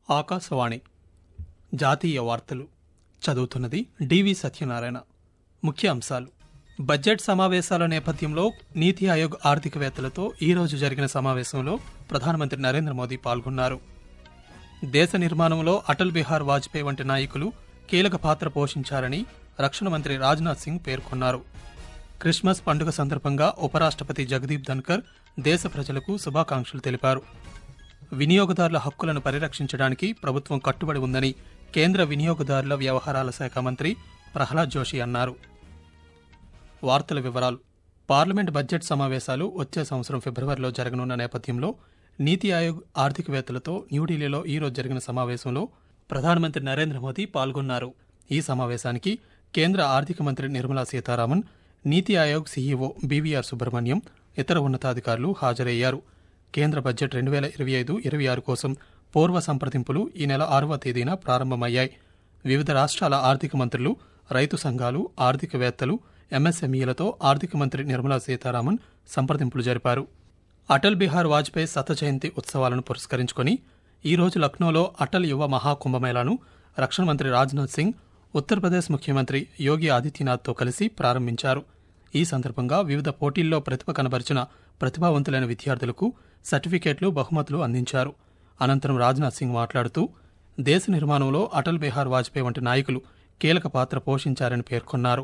ఆకాశవాణి జాతీయ వార్తలు చదువుతున్నది డివి సత్యనారాయణ ముఖ్య అంశాలు బడ్జెట్ సమావేశాల నేపథ్యంలో నీతి ఆయోగ్ ఆర్థికవేత్తలతో ఈ రోజు జరిగిన సమావేశంలో ప్రధానమంత్రి నరేంద్ర మోదీ పాల్గొన్నారు దేశ నిర్మాణంలో అటల్ బిహార్ వాజ్పేయి వంటి నాయకులు కీలక పాత్ర పోషించారని రక్షణ మంత్రి రాజ్నాథ్ సింగ్ పేర్కొన్నారు క్రిస్మస్ పండుగ సందర్భంగా ఉపరాష్ట్రపతి జగదీప్ ధన్కర్ దేశ ప్రజలకు శుభాకాంక్షలు తెలిపారు వినియోగదారుల హక్కులను పరిరక్షించడానికి ప్రభుత్వం కట్టుబడి ఉందని కేంద్ర వినియోగదారుల వ్యవహారాల శాఖ మంత్రి ప్రహ్లాద్ జోషి అన్నారు వార్తల వివరాలు పార్లమెంట్ బడ్జెట్ సమావేశాలు వచ్చే సంవత్సరం ఫిబ్రవరిలో జరగనున్న నేపథ్యంలో నీతి ఆయోగ్ ఆర్థికవేత్తలతో న్యూఢిల్లీలో ఈ రోజు జరిగిన సమావేశంలో ప్రధానమంత్రి నరేంద్ర మోదీ పాల్గొన్నారు ఈ సమావేశానికి కేంద్ర ఆర్థిక మంత్రి నిర్మలా సీతారామన్ నీతి ఆయోగ్ సీఈఓ బీవీఆర్ సుబ్రహ్మణ్యం ఇతర ఉన్నతాధికారులు హాజరయ్యారు కేంద్ర బడ్జెట్ రెండు వేల ఇరవై ఐదు ఇరవై ఆరు కోసం పూర్వ సంప్రదింపులు ఈ నెల ఆరవ తేదీన ప్రారంభమయ్యాయి వివిధ రాష్ట్రాల ఆర్థిక మంత్రులు రైతు సంఘాలు ఆర్థికవేత్తలు ఎంఎస్ఎంఈలతో ఆర్థిక మంత్రి నిర్మలా సీతారామన్ సంప్రదింపులు జరిపారు అటల్ బిహార్ వాజ్పేయి శత జయంతి ఉత్సవాలను పురస్కరించుకొని ఈ రోజు లక్నోలో అటల్ యువ మహాకుంభమేళాను రక్షణ మంత్రి రాజ్నాథ్ సింగ్ ఉత్తరప్రదేశ్ ముఖ్యమంత్రి యోగి ఆదిత్యనాథ్తో కలిసి ప్రారంభించారు ఈ సందర్భంగా వివిధ పోటీల్లో ప్రతిభ కనబరిచిన ప్రతిభావంతులైన విద్యార్థులకు సర్టిఫికేట్లు బహుమతులు అందించారు అనంతరం రాజ్నాథ్ సింగ్ మాట్లాడుతూ దేశ నిర్మాణంలో అటల్ బిహార్ వాజ్పేయి వంటి నాయకులు కీలక పాత్ర పోషించారని పేర్కొన్నారు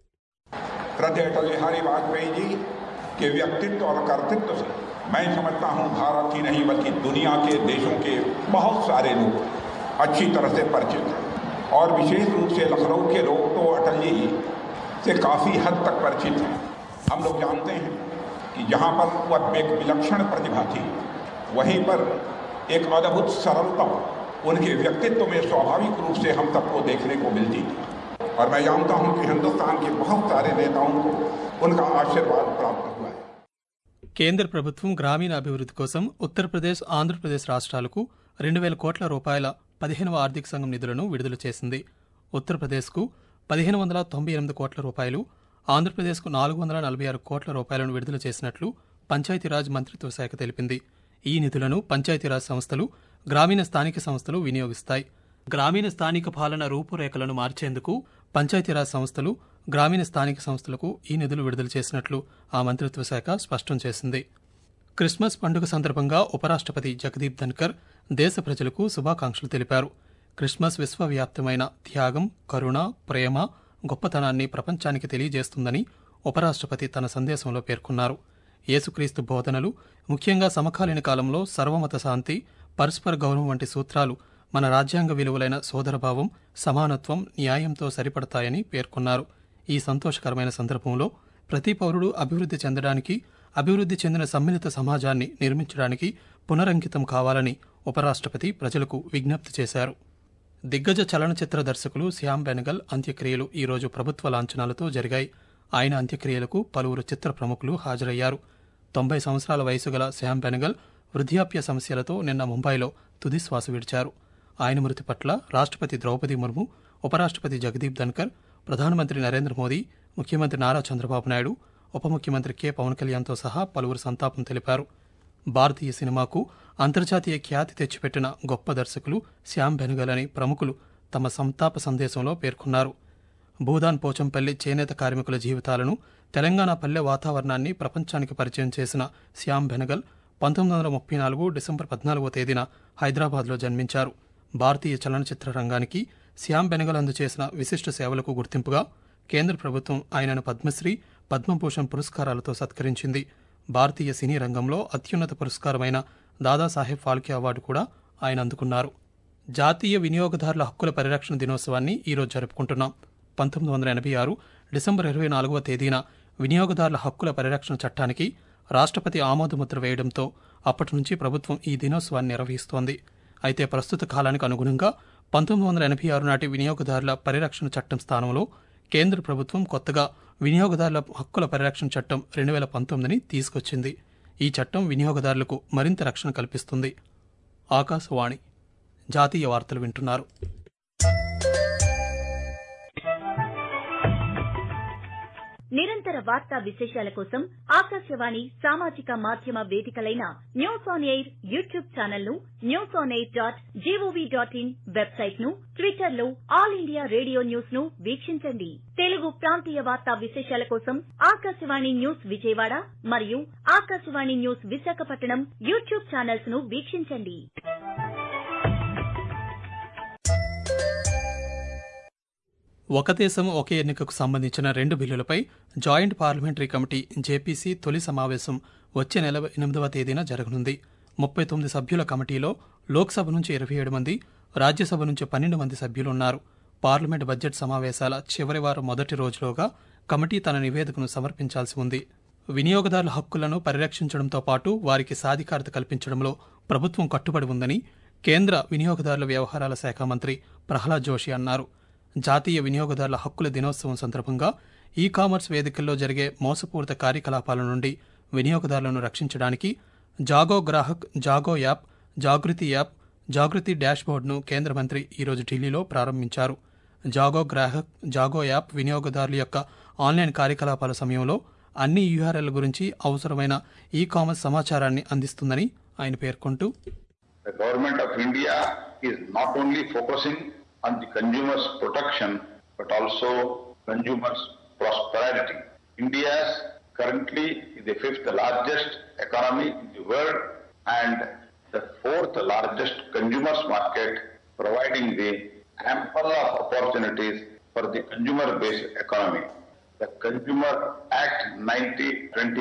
श्रद्धेय अटल बिहारी वाजपेयी जी के व्यक्तित्व और कर्तृत्व से मैं समझता हूं भारत ही नहीं बल्कि दुनिया के देशों के बहुत सारे लोग अच्छी तरह से परिचित हैं और विशेष रूप से लखनऊ के लोग तो अटल जी से काफ़ी हद तक परिचित हैं हम लोग जानते हैं कि जहाँ पर वह एक विलक्षण प्रतिभा थी वहीं पर एक अद्भुत सरलता उनके व्यक्तित्व में स्वाभाविक रूप से हम सबको देखने को मिलती थी और मैं जानता हूं कि हिंदुस्तान के बहुत सारे नेताओं को उनका आशीर्वाद प्राप्त हुआ है కేంద్ర ప్రభుత్వం గ్రామీణ అభివృద్ధి కోసం ఉత్తరప్రదేశ్ ఆంధ్రప్రదేశ్ రాష్ట్రాలకు రెండు వేల కోట్ల రూపాయల పదిహేనవ ఆర్థిక సంఘం నిధులను విడుదల చేసింది ఉత్తరప్రదేశ్కు పదిహేను వందల తొంభై ఎనిమిది కోట్ల రూపాయలు ఆంధ్రప్రదేశ్కు నాలుగు వందల నలభై ఆరు కోట్ల రూపాయలను విడుదల చేసినట్లు పంచాయతీరాజ్ మంత్రిత్వ శాఖ తెలిపింది ఈ నిధులను పంచాయతీరాజ్ సంస్థలు గ్రామీణ స్థానిక సంస్థలు వినియోగిస్తాయి గ్రామీణ స్థానిక పాలన రూపురేఖలను మార్చేందుకు పంచాయతీరాజ్ సంస్థలు గ్రామీణ స్థానిక సంస్థలకు ఈ నిధులు విడుదల చేసినట్లు ఆ మంత్రిత్వ శాఖ స్పష్టం చేసింది క్రిస్మస్ పండుగ సందర్భంగా ఉపరాష్ట్రపతి జగదీప్ ధన్కర్ దేశ ప్రజలకు శుభాకాంక్షలు తెలిపారు క్రిస్మస్ విశ్వవ్యాప్తమైన త్యాగం కరుణ ప్రేమ గొప్పతనాన్ని ప్రపంచానికి తెలియజేస్తుందని ఉపరాష్ట్రపతి తన సందేశంలో పేర్కొన్నారు యేసుక్రీస్తు బోధనలు ముఖ్యంగా సమకాలీన కాలంలో సర్వమత శాంతి పరస్పర గౌరవం వంటి సూత్రాలు మన రాజ్యాంగ విలువలైన సోదరభావం సమానత్వం న్యాయంతో సరిపడతాయని పేర్కొన్నారు ఈ సంతోషకరమైన సందర్భంలో ప్రతి పౌరుడు అభివృద్ధి చెందడానికి అభివృద్ధి చెందిన సమ్మిళిత సమాజాన్ని నిర్మించడానికి పునరంకితం కావాలని ఉపరాష్ట్రపతి ప్రజలకు విజ్ఞప్తి చేశారు దిగ్గజ చలనచిత్ర దర్శకులు శ్యామ్ బెనగల్ అంత్యక్రియలు ఈరోజు ప్రభుత్వ లాంఛనాలతో జరిగాయి ఆయన అంత్యక్రియలకు పలువురు చిత్ర ప్రముఖులు హాజరయ్యారు తొంభై సంవత్సరాల వయసు గల శ్యామ్ బెనగల్ వృద్ధాప్య సమస్యలతో నిన్న ముంబైలో తుదిశ్వాస విడిచారు ఆయన మృతి పట్ల రాష్ట్రపతి ద్రౌపది ముర్ము ఉపరాష్ట్రపతి జగదీప్ ధన్కర్ ప్రధానమంత్రి నరేంద్ర మోదీ ముఖ్యమంత్రి నారా చంద్రబాబు నాయుడు ఉప ముఖ్యమంత్రి కె పవన్ కళ్యాణ్తో సహా పలువురు సంతాపం తెలిపారు భారతీయ సినిమాకు అంతర్జాతీయ ఖ్యాతి తెచ్చిపెట్టిన గొప్ప దర్శకులు శ్యామ్ బెనగల్ అని ప్రముఖులు తమ సంతాప సందేశంలో పేర్కొన్నారు భూదాన్ పోచంపల్లి చేనేత కార్మికుల జీవితాలను తెలంగాణ పల్లె వాతావరణాన్ని ప్రపంచానికి పరిచయం చేసిన శ్యామ్ బెనగల్ పంతొమ్మిది వందల ముప్పై నాలుగు డిసెంబర్ పద్నాలుగో తేదీన హైదరాబాద్లో జన్మించారు భారతీయ చలనచిత్ర రంగానికి శ్యామ్ బెనగల్ అందజేసిన విశిష్ట సేవలకు గుర్తింపుగా కేంద్ర ప్రభుత్వం ఆయనను పద్మశ్రీ పద్మభూషణ్ పురస్కారాలతో సత్కరించింది భారతీయ సినీ రంగంలో అత్యున్నత పురస్కారమైన దాదాసాహెబ్ ఫాల్కే అవార్డు కూడా ఆయన అందుకున్నారు జాతీయ వినియోగదారుల హక్కుల పరిరక్షణ దినోత్సవాన్ని ఈరోజు జరుపుకుంటున్నాం పంతొమ్మిది వందల ఎనభై ఆరు డిసెంబర్ ఇరవై నాలుగవ తేదీన వినియోగదారుల హక్కుల పరిరక్షణ చట్టానికి రాష్ట్రపతి ఆమోదముద్ర వేయడంతో అప్పటి నుంచి ప్రభుత్వం ఈ దినోత్సవాన్ని నిర్వహిస్తోంది అయితే ప్రస్తుత కాలానికి అనుగుణంగా పంతొమ్మిది వందల ఎనభై ఆరు నాటి వినియోగదారుల పరిరక్షణ చట్టం స్థానంలో కేంద్ర ప్రభుత్వం కొత్తగా వినియోగదారుల హక్కుల పరిరక్షణ చట్టం రెండు వేల పంతొమ్మిదిని తీసుకొచ్చింది ఈ చట్టం వినియోగదారులకు మరింత రక్షణ కల్పిస్తుంది ఆకాశవాణి జాతీయ వార్తలు వింటున్నారు నిరంతర వార్తా విశేషాల కోసం ఆకాశవాణి సామాజిక మాధ్యమ వేదికలైన news on air YouTube channel ను news on air dot G O V dot in website ను ట్విట్టర్ లో ఆల్ ఇండియా రేడియో న్యూస్ ను వీక్షించండి తెలుగు ప్రాంతీయ వార్తా విశేషాల కోసం ఆకాశవాణి న్యూస్ విజయవాడ మరియు Akashvani news Visakhapatnam YouTube channels ను వీక్షించండి ఒక దేశం ఒకే ఎన్నికకు సంబంధించిన రెండు బిల్లులపై జాయింట్ పార్లమెంటరీ కమిటీ జేపీసీ తొలి సమావేశం వచ్చే నెల ఎనిమిదవ తేదీన జరగనుంది ముప్పై తొమ్మిది సభ్యుల కమిటీలో లోక్సభ నుంచి ఇరవై ఏడు మంది రాజ్యసభ నుంచి పన్నెండు మంది సభ్యులున్నారు పార్లమెంట్ బడ్జెట్ సమావేశాల చివరి వారం మొదటి రోజులోగా కమిటీ తన నివేదికను సమర్పించాల్సి ఉంది వినియోగదారుల హక్కులను పరిరక్షించడంతో పాటు వారికి సాధికారత కల్పించడంలో ప్రభుత్వం కట్టుబడి ఉందని కేంద్ర వినియోగదారుల వ్యవహారాల శాఖ మంత్రి ప్రహ్లాద్ జోషి అన్నారు జాతీయ వినియోగదారుల హక్కుల దినోత్సవం సందర్భంగా ఈ కామర్స్ వేదికల్లో జరిగే మోసపూరిత కార్యకలాపాల నుండి వినియోగదారులను రక్షించడానికి జాగో గ్రాహక్ జాగో యాప్ జాగృతి యాప్ జాగృతి డాష్బోర్డ్ను కేంద్ర మంత్రి ఈరోజు ఢిల్లీలో ప్రారంభించారు జాగో గ్రాహక్ జాగో యాప్ వినియోగదారుల యొక్క ఆన్లైన్ కార్యకలాపాల సమయంలో అన్ని యూఆర్ఎల్ గురించి అవసరమైన ఈ కామర్స్ సమాచారాన్ని అందిస్తుందని ఆయన పేర్కొంటూ The government of India is not only focusing on the consumers' protection but also consumers' prosperity. India currently is the fifth largest economy in the world and the fourth largest consumers market, providing the ample of opportunities for the consumer-based economy. The Consumer Act 90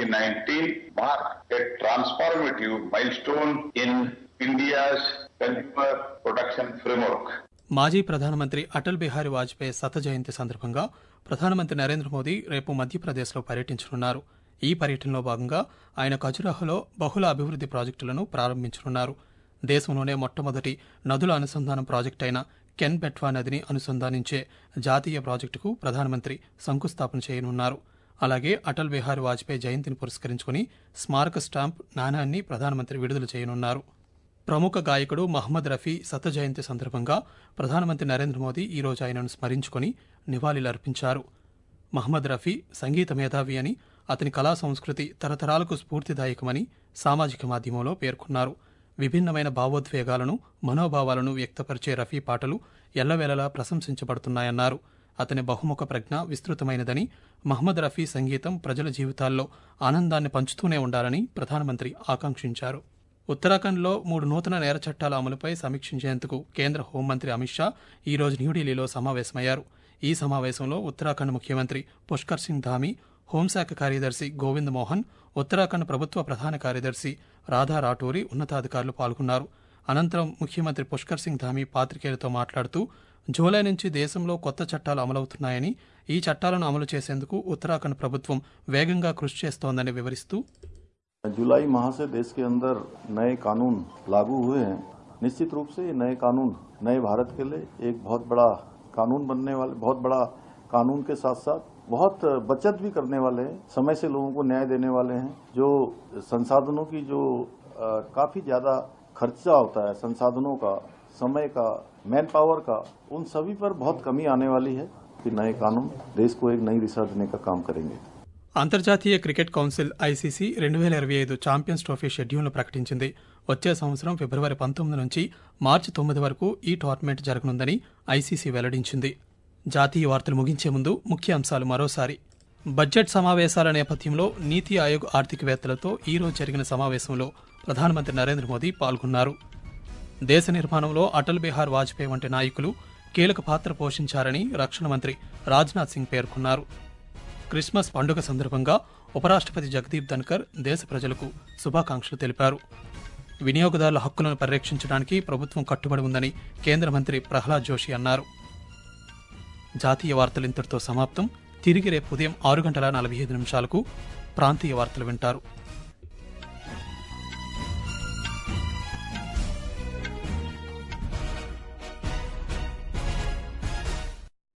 2019 marked a transformative milestone in India's consumer protection framework. మాజీ ప్రధానమంత్రి అటల్ బిహారీ వాజ్పేయి శత జయంతి సందర్భంగా ప్రధానమంత్రి నరేంద్ర మోదీ రేపు మధ్యప్రదేశ్లో పర్యటించనున్నారు ఈ పర్యటనలో భాగంగా ఆయన ఖజురాహోలో బహుళ అభివృద్ధి ప్రాజెక్టులను ప్రారంభించనున్నారు దేశంలోనే మొట్టమొదటి నదుల అనుసంధానం ప్రాజెక్టు అయిన కెన్ బెట్వా నదిని అనుసంధానించే జాతీయ ప్రాజెక్టుకు ప్రధానమంత్రి శంకుస్థాపన చేయనున్నారు అలాగే అటల్ బిహారీ వాజ్పేయి జయంతిని పురస్కరించుకుని స్మారక స్టాంప్ నాణాన్ని ప్రధానమంత్రి విడుదల చేయనున్నారు ప్రముఖ గాయకుడు మహమ్మద్ రఫీ శత జయంతి సందర్భంగా ప్రధానమంత్రి నరేంద్ర మోదీ ఈరోజు ఆయనను స్మరించుకుని నివాళులర్పించారు మహమ్మద్ రఫీ సంగీత మేధావి అని అతని కళా సంస్కృతి తరతరాలకు స్ఫూర్తిదాయకమని సామాజిక మాధ్యమంలో పేర్కొన్నారు విభిన్నమైన భావోద్వేగాలను మనోభావాలను వ్యక్తపరిచే రఫీ పాటలు ఎల్లవేళలా ప్రశంసించబడుతున్నాయన్నారు అతని బహుముఖ ప్రజ్ఞ విస్తృతమైనదని మహమ్మద్ రఫీ సంగీతం ప్రజల జీవితాల్లో ఆనందాన్ని పంచుతూనే ఉండాలని ప్రధానమంత్రి ఆకాంక్షించారు ఉత్తరాఖండ్లో మూడు నూతన నేర చట్టాల అమలుపై సమీక్షించేందుకు కేంద్ర హోంమంత్రి అమిత్ షా ఈ రోజు న్యూఢిల్లీలో సమావేశమయ్యారు ఈ సమావేశంలో ఉత్తరాఖండ్ ముఖ్యమంత్రి పుష్కర్ సింగ్ ధామి హోంశాఖ కార్యదర్శి గోవింద్ మోహన్ ఉత్తరాఖండ్ ప్రభుత్వ ప్రధాన కార్యదర్శి రాధా రాఠోరి ఉన్నతాధికారులు పాల్గొన్నారు అనంతరం ముఖ్యమంత్రి పుష్కర్ సింగ్ ధామి పాత్రికేయులతో మాట్లాడుతూ జూలై నుంచి దేశంలో కొత్త చట్టాలు అమలవుతున్నాయని ఈ చట్టాలను అమలు చేసేందుకు ఉత్తరాఖండ్ ప్రభుత్వం వేగంగా కృషి చేస్తోందని వివరిస్తూ जुलाई माह से देश के अंदर नए कानून लागू हुए हैं निश्चित रूप से ये नए कानून नए भारत के लिए एक बहुत बड़ा कानून बनने वाले बहुत बड़ा कानून के साथ साथ बहुत बचत भी करने वाले हैं समय से लोगों को न्याय देने वाले हैं जो संसाधनों की जो अ, काफी ज्यादा खर्चा होता है संसाधनों का समय का मैन पावर का उन सभी पर बहुत कमी आने वाली है कि नए कानून देश को एक नई दिशा देने का काम करेंगे అంతర్జాతీయ క్రికెట్ కౌన్సిల్ ఐసీసీ రెండు వేల ఇరవై ఐదు ఛాంపియన్స్ ట్రోఫీ షెడ్యూల్ను ప్రకటించింది వచ్చే సంవత్సరం ఫిబ్రవరి పంతొమ్మిది నుంచి మార్చి తొమ్మిది వరకు ఈ టోర్నమెంట్ జరగనుందని ఐసీసీ వెల్లడించింది జాతీయ వార్తలు ముగించే ముందు ముఖ్య అంశాలు మరోసారి బడ్జెట్ సమావేశాల నేపథ్యంలో నీతి ఆయోగ్ ఆర్థికవేత్తలతో ఈ రోజు జరిగిన సమావేశంలో ప్రధానమంత్రి నరేంద్ర మోదీ పాల్గొన్నారు దేశ నిర్మాణంలో అటల్ బిహార్ వాజ్పేయి వంటి నాయకులు కీలక పాత్ర పోషించారని రక్షణ మంత్రి రాజ్నాథ్ సింగ్ పేర్కొన్నారు క్రిస్మస్ పండుగ సందర్భంగా ఉపరాష్ట్రపతి జగదీప్ ధన్కర్ దేశ ప్రజలకు శుభాకాంక్షలు తెలిపారు వినియోగదారుల హక్కులను పరిరక్షించడానికి ప్రభుత్వం కట్టుబడి ఉందని కేంద్ర మంత్రి ప్రహ్లాద్ జోషి అన్నారు జాతీయ వార్తలు ఇంతటితో సమాప్తం తిరిగి రేపు ఉదయం ఆరు గంటల నలభై ఐదు నిమిషాలకు ప్రాంతీయ వార్తలు వింటారు